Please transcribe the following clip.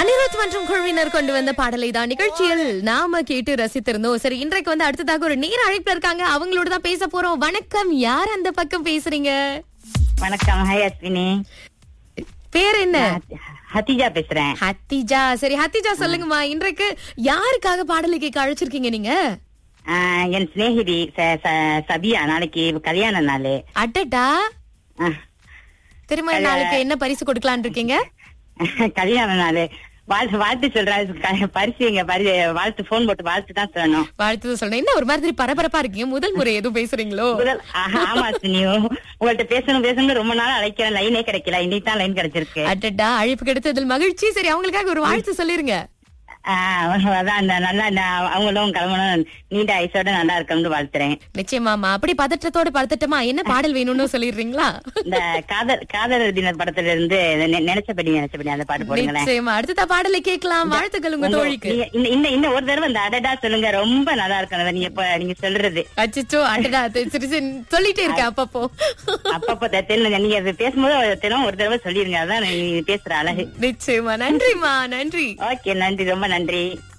அனிருத் மற்றும் குழுவினர் கொண்டு வந்த பாடலை தான் நிகழ்ச்சியில் நாம கேட்டு ரசித்திருந்தோம் சரி இன்றைக்கு வந்து அடுத்ததாக ஒரு நேர அழைப்புல இருக்காங்க அவங்களோட தான் பேச போறோம் வணக்கம் யார் அந்த பக்கம் பேசுறீங்க வணக்கம் ஹாய் அஸ்வினி பேர் என்ன ஹத்திஜா பேசுறேன் ஹத்திஜா சரி ஹத்திஜா சொல்லுங்கம்மா இன்றைக்கு யாருக்காக பாடலை கேட்க அழைச்சிருக்கீங்க நீங்க ஆஹ் என் சிநேகிதி ச- ச- சபியா நாளைக்கு கல்யாண நாள் அட்டட்டா ஆஹ் திருமண நாளுக்கு என்ன பரிசு கொடுக்கலாம்னு இருக்கீங்க கல்யாண நாள் வாழ்த்து வாழ்த்து சொல்றாரு பரிசு எங்க பரி வாழ்த்து போன் போட்டு வாழ்த்து தான் சொல்லணும் வாழ்த்து சொல்றேன் என்ன ஒரு மாதிரி பரபரப்பா இருக்கீங்க முதல் முறை எதுவும் பேசுறீங்களோ முதல் ஆஹ், ஆமா அஸ்வினி உங்கள்ட்ட பேசணும் பேசணும் ரொம்ப நாள் அழைக்கிறேன் லைனே கிடைக்கல இன்னைக்கு தான் லைன் கிடைச்சிருக்கு அட்டட்டா அழைப்பு கிடைத்ததில் மகிழ்ச்சி சரி அவங்களுக்காக ஒரு வாழ்த்து சொல்லிருங்க ஆஹ் அதான் அந்த நல்லா இந்த அவங்களும் கிளம்பணும் நீண்ட ஐசோட நல்லா இருக்கணும்னு வாழ்த்துறேன் நிச்சயமாமா அப்படி பதற்றத்தோட பதட்டமா என்ன பாடல் வேணும்னு சொல்லிடுறீங்களா இந்த காதல் காதலர் தின படத்துல இருந்து நெ- நினைச்சபடி நினைச்சபடி அந்த பாட்டு போடுங்களேன் நிச்சயமா அடுத்த பாடலை கேட்கலாம் வாழ்த்துக்கள் உங்க உங்க- தோழிக்கு நீங்க இன்ன- இன்ன இன்னும் ஒரு தடவை இந்த அடடா சொல்லுங்க ரொம்ப நல்லா இருக்கும் அதை நீங்க இப்ப நீங்க சொல்றது அச்சோ அடடா அது சரி சரி சொல்லிட்டே இருக்கேன் அப்பப்போ அப்பப்போ த- தெரியல நீங்க அது பேசும்போது தினம் ஒரு தடவை சொல்லிருங்க அதான் நீ பேசுற அழகு நிச்சயமா நன்றிமா நன்றி ஓகே நன்றி ரொம்ப நன்றி